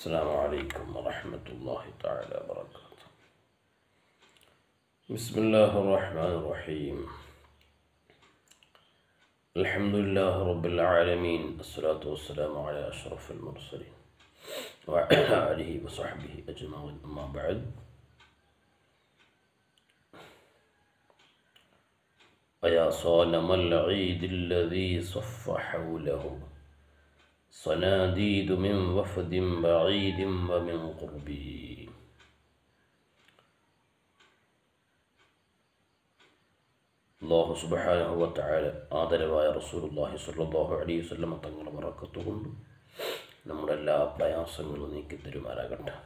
السلام عليكم ورحمة الله تعالى وبركاته بسم الله الرحمن الرحيم الحمد لله رب العالمين الصلاة والسلام على أشرف المرسلين وعلى آله وصحبه أجمعين أما بعد ويا صالم العيد الذي صف حوله صناديد من وفد بعيد ومن قربه അള്ളാഹു സുബഹാനഹു വതആല ആദരവായ റസൂലുള്ളാഹി സ്വല്ലല്ലാഹു അലൈഹി വസല്ലം തങ്ങളുടെ ബറക്കത്ത് കൊണ്ട് നമ്മുടെ എല്ലാ പ്രയാസങ്ങളും നീക്കി തരുമാറാകട്ടെ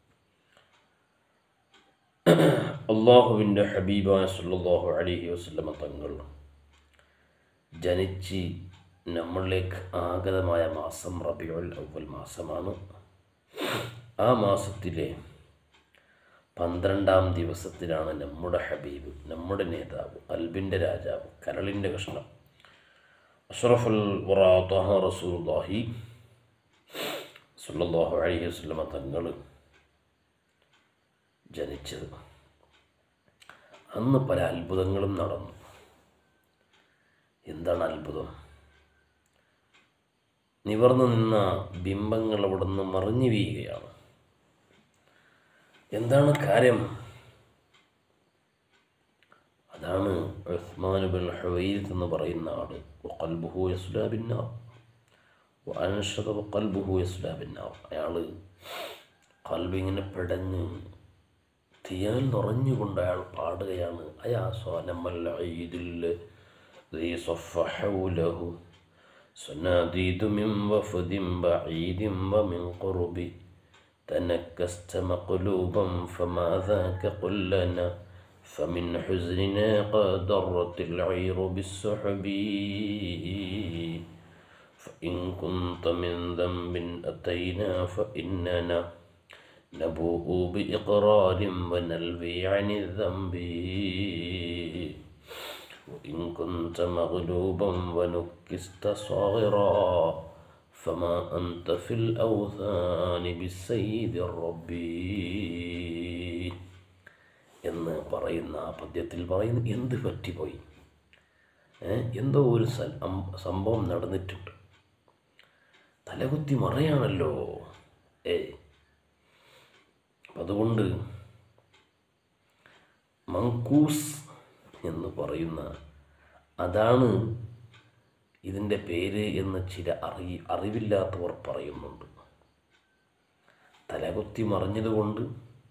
അള്ളാഹുവിൻ്റെ ഹബീബായ സല്ലല്ലാഹു അലൈഹി വസല്ലം തങ്ങൾ ജനിച്ച് നമ്മളിലേക്ക് ആഗതമായ മാസം റബിയുൽ അവൽ മാസമാണ് ആ മാസത്തിലെ പന്ത്രണ്ടാം ദിവസത്തിലാണ് നമ്മുടെ ഹബീബ് നമ്മുടെ നേതാവ് അൽബിൻ്റെ രാജാവ് കരളിൻ്റെ കഷ്ണം അഷ്റഫുൽ വറാത്തഹ റസൂലുള്ളാഹി സല്ലല്ലാഹു അലൈഹി വസല്ലമ തങ്ങൾ ജനിച്ചത് അന്ന് പല അത്ഭുതങ്ങളും നടന്നു എന്താണ് അത്ഭുതം നിവർന്നു നിന്ന ബിംബങ്ങൾ അവിടെ നിന്ന് മറിഞ്ഞു വീഴുകയാണ് എന്താണ് കാര്യം അതാണ് ഉസ്മാൻ ബിൻ ഹുവൈരിത്ത് എന്ന് പറയുന്ന ആട് കൽബുഹു യസ്ലാബിന്നാർ അൻഷത കൽബുഹു യസ്ലാബിന്നാർ അയാൾ കൽബിങ്ങനെ പിടഞ്ഞ് തീയാൽ നിറഞ്ഞുകൊണ്ട് അയാൾ പാടുകയാണ് അയാ സോനമല്ല ഈദിൽ صف حوله صناديد من وفد بعيد ومن قرب تنكست مقلوبا فما ذاك قل لنا فمن حزننا قد ضرت العير بالسحب فإن كنت من ذنب أتينا فإننا نبوء بإقرار ونلوي عن الذنب وإن كنت مغلوبا ونكست صاغرا فما أنت في الأوثان بالسيد الربي എന്ന് പറയുന്ന ആ പദ്യത്തിൽ പറയുന്ന എന്ത് പറ്റിപ്പോയി എന്തോ ഒരു സംഭവം നടന്നിട്ടുണ്ട് തലകുത്തി മറയാണല്ലോ ഏ അതുകൊണ്ട് മങ്കൂസ് എന്ന് പറയുന്ന അതാണ് ഇതിൻ്റെ പേര് എന്ന് ചില അറി അറിവില്ലാത്തവർ പറയുന്നുണ്ട് തലകുത്തി മറിഞ്ഞതുകൊണ്ട്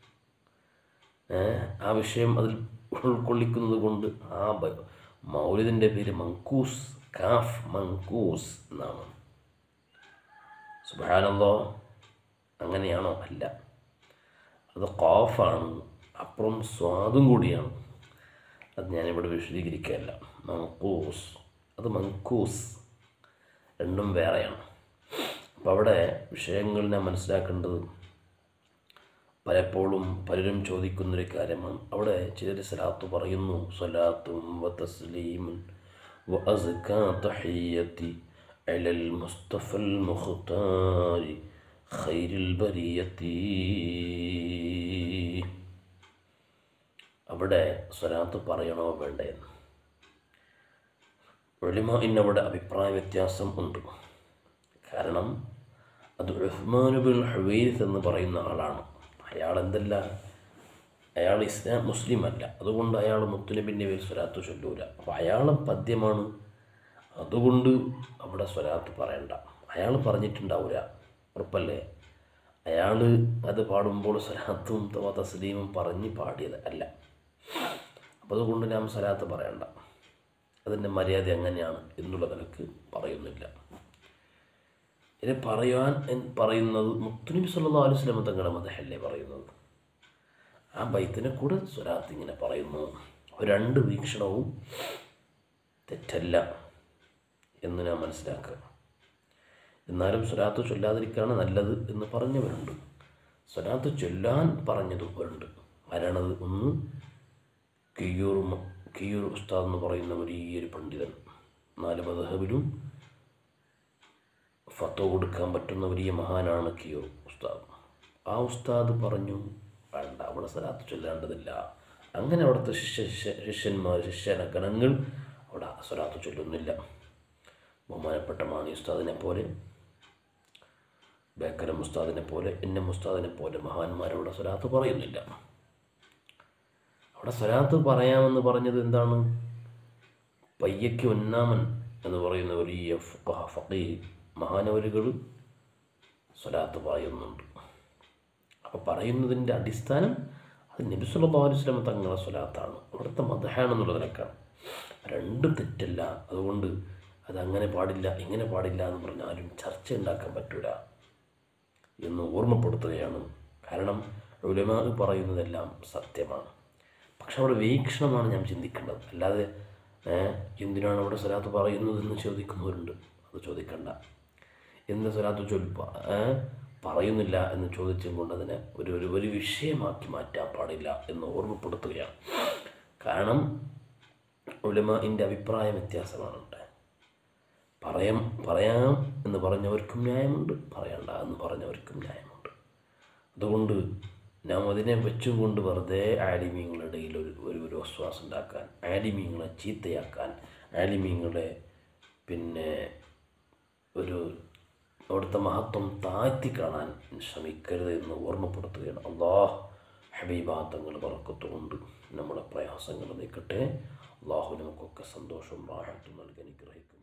ആ വിഷയം അതിൽ ഉൾക്കൊള്ളിക്കുന്നത് കൊണ്ട് ആ മൗലിദിൻ്റെ പേര് മങ്കൂസ് കാഫ് മങ്കൂസ് എന്നാണ് സുബാനല്ലോ അങ്ങനെയാണോ അല്ല അത് ഖാഫാണ് അപ്പുറം സ്വാദും കൂടിയാണ് അത് ഞാനിവിടെ വിശദീകരിക്കുകയല്ല മങ്കൂസ് അത് മങ്കൂസ് രണ്ടും വേറെയാണ് അപ്പോൾ അവിടെ വിഷയങ്ങൾ ഞാൻ മനസ്സിലാക്കേണ്ടത് പലപ്പോഴും പലരും ചോദിക്കുന്നൊരു കാര്യമാണ് അവിടെ ചിലർ സലാത്ത് പറയുന്നു സലാത്തും വ തസ്ലീമുൻ വ അസ്കാ തഹിയ്യത്തി അലൽ മുസ്തഫൽ മുഖ്താരി ഖൈരിൽ ബരിയത്തി അവിടെ സ്വലാത്ത് പറയണോ വേണ്ടേന്ന് ഒളിമ ഇന്നവിടെ അഭിപ്രായ വ്യത്യാസം ഉണ്ട് കാരണം അത് ഉഹ്മാനുബിൻ ഹുവൈരിസ് എന്ന് പറയുന്ന ആളാണ് അയാൾ എന്തല്ല അയാൾ ഇസ്ലാം മുസ്ലിം അല്ല അതുകൊണ്ട് അയാൾ മുത്തുനബിൻ്റെ പേര് സ്വലാത്ത് ചൊല്ലൂല അപ്പോൾ അയാൾ പദ്യമാണ് അതുകൊണ്ട് അവിടെ സ്വലാത്ത് പറയണ്ട അയാൾ പറഞ്ഞിട്ടുണ്ടാവില്ല ഉറപ്പല്ലേ അയാൾ അത് പാടുമ്പോൾ സ്വലാത്തും തവ തസ്ലീമും പറഞ്ഞ് പാടിയത് അല്ല അപ്പോൾ അതുകൊണ്ട് നാം സ്വലാത്ത് പറയണ്ട അതിൻ്റെ മര്യാദ എങ്ങനെയാണ് എന്നുള്ള നിലക്ക് പറയുന്നില്ല ഇത് പറയാൻ പറയുന്നത് മുത്തുനബി സല്ലാ അലൈഹി സ്വലമ തങ്ങളുടെ മതഹല്ലേ പറയുന്നത് ആ ബൈത്തിനെ കൂടെ സ്വലാത്ത് ഇങ്ങനെ പറയുന്നു രണ്ട് വീക്ഷണവും തെറ്റല്ല എന്ന് ഞാൻ മനസ്സിലാക്കുക എന്നാലും സ്വലാത്ത് ചൊല്ലാതിരിക്കുകയാണ് നല്ലത് എന്ന് പറഞ്ഞവരുണ്ട് സ്വലാത്ത് ചൊല്ലാൻ പറഞ്ഞതുണ്ട് ആരാണത് ഒന്ന് കിയ്യൂർ കിയ്യൂർ ഉസ്താദ് എന്ന് പറയുന്ന വലിയൊരു പണ്ഡിതൻ നാല് മതഹബിലും ഫത്തോ കൊടുക്കാൻ പറ്റുന്ന വലിയ മഹാനാണ് കിയൂർ ഉസ്താദ് ആ ഉസ്താദ് പറഞ്ഞു വേണ്ട അവിടെ സ്വലാത്ത് ചൊല്ലേണ്ടതില്ല അങ്ങനെ അവിടുത്തെ ശിഷ്യ ശിഷ്യ ശിഷ്യന്മാർ ശിഷ്യഗണങ്ങൾ അവിടെ സ്വലാത്ത് ചൊല്ലുന്നില്ല ബഹുമാനപ്പെട്ട മാണി ഉസ്താദിനെ പോലെ ബേക്കരം ഉസ്താദിനെ പോലെ എന്നെ ഉസ്താദിനെ പോലെ മഹാന്മാരവിടെ സ്വലാത്ത് പറയുന്നില്ല അവിടെ സ്വലാത്ത് പറയാമെന്ന് പറഞ്ഞത് എന്താണ് പയ്യയ്ക്ക് ഒന്നാമൻ എന്ന് പറയുന്ന വലിയ ഫുഖഹ, ഫഖീഹ് മഹാനവരുകൾ സ്വലാത്ത് പറയുന്നുണ്ട് അപ്പോൾ പറയുന്നതിൻ്റെ അടിസ്ഥാനം അത് നബി സല്ലല്ലാഹു അലൈഹി വസല്ലം തങ്ങളുടെ സ്വലാത്താണ് അവിടുത്തെ മതഹാണെന്നുള്ളതിനേക്കാണ് രണ്ടും തെറ്റല്ല അതുകൊണ്ട് അതങ്ങനെ പാടില്ല ഇങ്ങനെ പാടില്ല എന്ന് പറഞ്ഞാലും ചർച്ച ഉണ്ടാക്കാൻ പറ്റൂല എന്ന് ഓർമ്മപ്പെടുത്തുകയാണ് കാരണം ഉലമാ പറയുന്നതെല്ലാം സത്യമാണ് പക്ഷെ അവിടെ വീക്ഷണമാണ് ഞാൻ ചിന്തിക്കേണ്ടത് അല്ലാതെ ഏഹ്, എന്തിനാണ് അവിടെ സ്വലാത്ത് പറയുന്നതെന്ന് ചോദിക്കുന്നവരുണ്ട് അത് ചോദിക്കണ്ട എന്ത് സ്വലാത്ത് ചൊല്പ പറയുന്നില്ല എന്ന് ചോദിച്ചും കൊണ്ട് അതിനെ ഒരു ഒരു ഒരു വിഷയമാക്കി മാറ്റാൻ പാടില്ല എന്ന് ഓർമ്മപ്പെടുത്തുകയാണ് കാരണം ഉലമാൻ്റെ അഭിപ്രായ വ്യത്യാസമാണ് ഉണ്ടായത് പറയാം പറയാം എന്ന് പറഞ്ഞവർക്കും ന്യായമുണ്ട് പറയണ്ട എന്ന് പറഞ്ഞവർക്കും ന്യായമുണ്ട് അതുകൊണ്ട് നാം അതിനെ വെച്ചും കൊണ്ട് വെറുതെ ആലിമീങ്ങളുടെ ഇടയിൽ ഒരു ഒരു ഒരു വിശ്വാസം ഉണ്ടാക്കാൻ ആലിമീങ്ങളെ ചീത്തയാക്കാൻ ആലിമീങ്ങളെ പിന്നെ ഒരു അവിടുത്തെ മഹത്വം താഴ്ത്തി കാണാൻ ശ്രമിക്കരുത് എന്ന് ഓർമ്മപ്പെടുത്തുകയാണ് അള്ളാഹ് ഹബീബാത്തങ്ങൾ പറക്കത്തുകൊണ്ട് നമ്മുടെ പ്രയാസങ്ങൾ നീക്കട്ടെ അള്ളാഹു നമുക്കൊക്കെ സന്തോഷവും റാഹത്തും നൽകി അനുഗ്രഹിക്കും